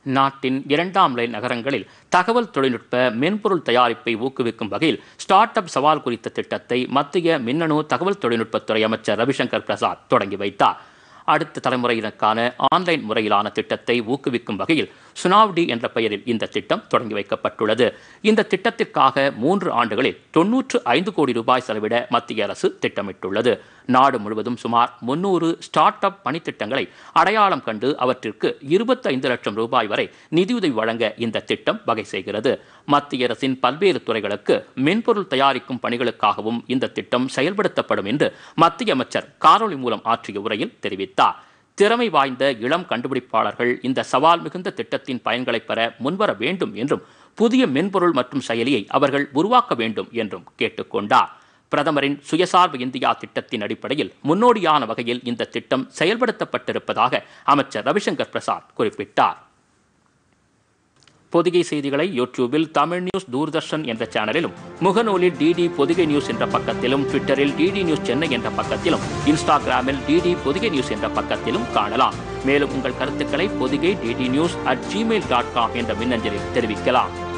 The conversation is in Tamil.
நாட்டின் இரண்டாம் நிலை நகரங்களில் தகவல் தொழில்நுட்ப மென்பொருள் தயாரிப்பை ஊக்குவிக்கும் வகையில் ஸ்டார்ட் அப் சவால் குறித்த திட்டத்தை மத்திய மின்னணு தகவல் தொழில்நுட்பத்துறை அமைச்சர் ரவிசங்கர் பிரசாத் தொடங்கி வைத்தார் அடுத்த தலைமுறையினருக்கான ஆன்லைன் முறையிலான திட்டத்தை ஊக்குவிக்கும் வகையில் சுனாவ்டி என்ற பெயரில் இந்த திட்டம் தொடங்கி வைக்கப்பட்டுள்ளது இந்த திட்டத்திற்காக மூன்று ஆண்டுகளில் தொன்னூற்று ஐந்து கோடி ரூபாய் செலவிட மத்திய அரசு திட்டமிட்டுள்ளது நாடு முழுவதும் சுமார் முன்னூறு ஸ்டார்ட் அப் பணித்திட்டங்களை அடையாளம் கண்டு அவற்றிற்கு இருபத்தைந்து லட்சம் ரூபாய் வரை நிதியுதவி வழங்க இந்த திட்டம் வகை செய்கிறது மத்திய அரசின் பல்வேறு துறைகளுக்கு மென்பொருள் தயாரிக்கும் பணிகளுக்காகவும் இந்த திட்டம் செயல்படுத்தப்படும் என்று மத்திய அமைச்சர் காணொலி மூலம் ஆற்றிய உரையில் தெரிவித்தார் திறமை வாய்ந்த இளம் கண்டுபிடிப்பாளர்கள் இந்த சவால் மிகுந்த திட்டத்தின் பயன்களை பெற முன்வர வேண்டும் என்றும் புதிய மென்பொருள் மற்றும் செயலியை அவர்கள் உருவாக்க வேண்டும் என்றும் கேட்டுக்கொண்டார் பிரதமரின் சுயசார்பு இந்தியா திட்டத்தின் அடிப்படையில் முன்னோடியான வகையில் இந்த திட்டம் செயல்படுத்தப்பட்டிருப்பதாக அமைச்சர் ரவிசங்கர் பிரசாத் குறிப்பிட்டார் பொதிகை செய்திகளை யூடியூபில் தமிழ் நியூஸ் தூர்தர்ஷன் என்ற சேனலிலும் முகநூலில் டிடி பொதிகை நியூஸ் என்ற பக்கத்திலும் ட்விட்டரில் டிடி நியூஸ் சென்னை என்ற பக்கத்திலும் இன்ஸ்டாகிராமில் டிடி பொதிகை நியூஸ் என்ற பக்கத்திலும் காணலாம் மேலும் உங்கள் கருத்துக்களை Podhigai DD news at Gmail dot com என்ற மின்னஞ்சலில் தெரிவிக்கலாம்